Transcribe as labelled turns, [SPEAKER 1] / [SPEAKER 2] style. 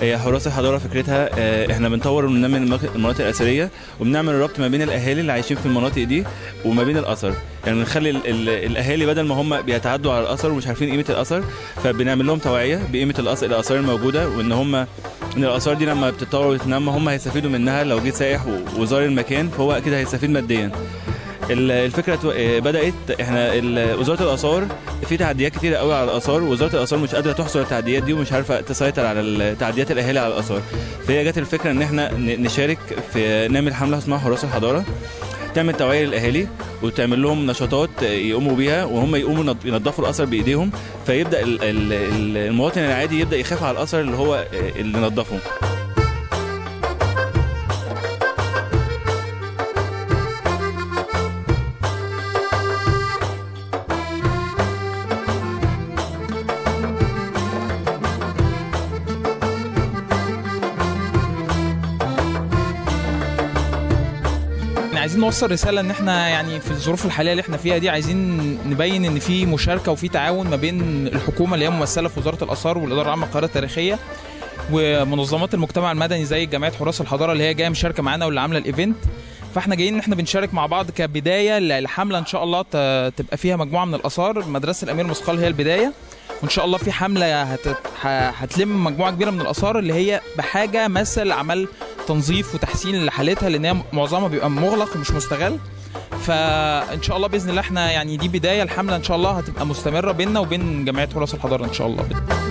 [SPEAKER 1] هي حراس الحضاره فكرتها آه، احنا بنطور وننمي المك- المناطق الاثريه وبنعمل الربط ما بين الاهالي اللي عايشين في المناطق دي وما بين الاثر يعني بنخلي ال- ال- الاهالي بدل ما هم بيتعدوا على الاثر ومش عارفين قيمه الاثر فبنعمل لهم توعيه بقيمه الأث- الاثار الموجوده وان هم ان الاثار دي لما بتتطور وتتنمى هم هيستفيدوا منها لو جه سائح و- وزار المكان فهو اكيد هيستفيد ماديا ال- الفكره تو- آه، بدات احنا ال- وزاره الاثار في تعديات كتيره قوي على الاثار وزاره الاثار مش قادره تحصر التعديات دي ومش عارفه تسيطر على ال- تعديات الاهالي على الاثار فهي جت الفكره ان احنا ن- نشارك في نعمل حمله اسمها حراس الحضاره تعمل توعيه للاهالي وتعمل لهم نشاطات يقوموا بيها وهم يقوموا ينض- ينظفوا الاثر بايديهم فيبدا ال- ال- ال- المواطن العادي يبدا يخاف على الاثر اللي هو اللي نظفه
[SPEAKER 2] احنا عايزين نوصل رساله ان احنا يعني في الظروف الحاليه اللي احنا فيها دي عايزين نبين ان في مشاركه وفي تعاون ما بين الحكومه اللي هي ممثله في وزاره الاثار والاداره العامه للقاهره التاريخيه ومنظمات المجتمع المدني زي جمعيه حراس الحضاره اللي هي جايه مشاركه معانا واللي عامله الايفنت فاحنا جايين ان احنا بنشارك مع بعض كبدايه ل- لحمله ان شاء الله ت- تبقى فيها مجموعه من الاثار مدرسه الامير مسقال هي البدايه وان شاء الله في حمله هت... ه- هتلم مجموعه كبيره من الاثار اللي هي بحاجه مثل عمل تنظيف وتحسين لحالتها لان هي معظمها بيبقى مغلق ومش مستغل فان شاء الله باذن الله احنا يعني دي بدايه الحمله ان شاء الله هتبقى مستمره بيننا وبين جمعيه حراس الحضاره ان شاء الله